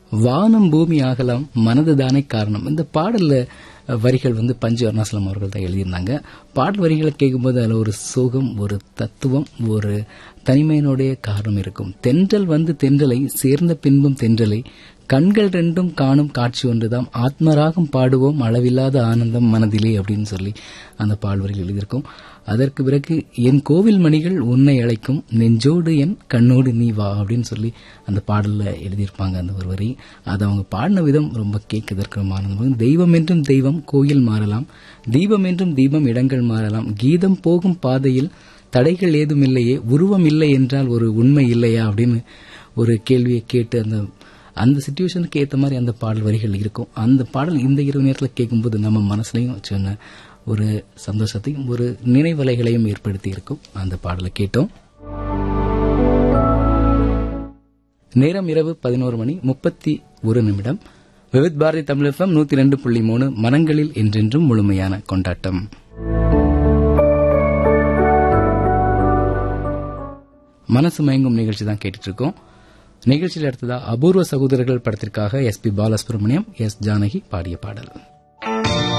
வானம் பூமி ஆகலாம் மனதுதானே காரணம் இந்த பாடல்ல வரிகள் வந்து பஞ்சு அருணாசலம் அவர்கள் தான் எழுதியிருந்தாங்க பாடல் வரிகளை கேட்கும்போது அதில் ஒரு சோகம் ஒரு தத்துவம் ஒரு தனிமையினுடைய காரணம் இருக்கும் தென்றல் வந்து தென்றலை சேர்ந்த பின்பும் தென்றலை கண்கள் ரெண்டும் காணும் காட்சி ஒன்றுதான் ஆத்மராகம் பாடுவோம் அளவில்லாத ஆனந்தம் மனதிலே அப்படின்னு சொல்லி அந்த பால்வரிகள் எழுதியிருக்கும் அதற்கு பிறகு என் கோவில் மணிகள் உன்னை அழைக்கும் நெஞ்சோடு என் கண்ணோடு நீ வா அப்படின்னு சொல்லி அந்த பாடல்ல எழுதியிருப்பாங்க அந்த ஒரு வரி அது அவங்க பாடின விதம் ரொம்ப கேட்கதற்கு ஆனந்தம் தெய்வம் என்றும் தெய்வம் கோயில் மாறலாம் தீபம் என்றும் தீபம் இடங்கள் மாறலாம் கீதம் போகும் பாதையில் தடைகள் ஏதும் இல்லையே உருவம் இல்லை என்றால் ஒரு உண்மை இல்லையா அப்படின்னு ஒரு கேள்வியை கேட்டு அந்த அந்த சுச்சுவேஷனுக்கு ஏற்ற மாதிரி அந்த பாடல் வரிகள் இருக்கும் அந்த பாடல் இந்த இரவு நேரத்தில் கேட்கும்போது நம்ம மனசுலையும் சின்ன ஒரு சந்தோஷத்தையும் ஒரு நினைவலைகளையும் ஏற்படுத்தி இருக்கும் அந்த பாடலை கேட்டோம் நேரம் இரவு பதினோரு மணி முப்பத்தி ஒரு நிமிடம் விவித் பாரதி தமிழ் எஃப்எம் நூத்தி ரெண்டு புள்ளி மூணு மனங்களில் என்றென்றும் முழுமையான கொண்டாட்டம் மனசு மயங்கும் நிகழ்ச்சி தான் கேட்டுட்டு இருக்கோம் நிகழ்ச்சியில் அடுத்ததா அபூர்வ சகோதரர்கள் படத்திற்காக S P Balasubrahmanyam S Janaki பாடிய பாடல்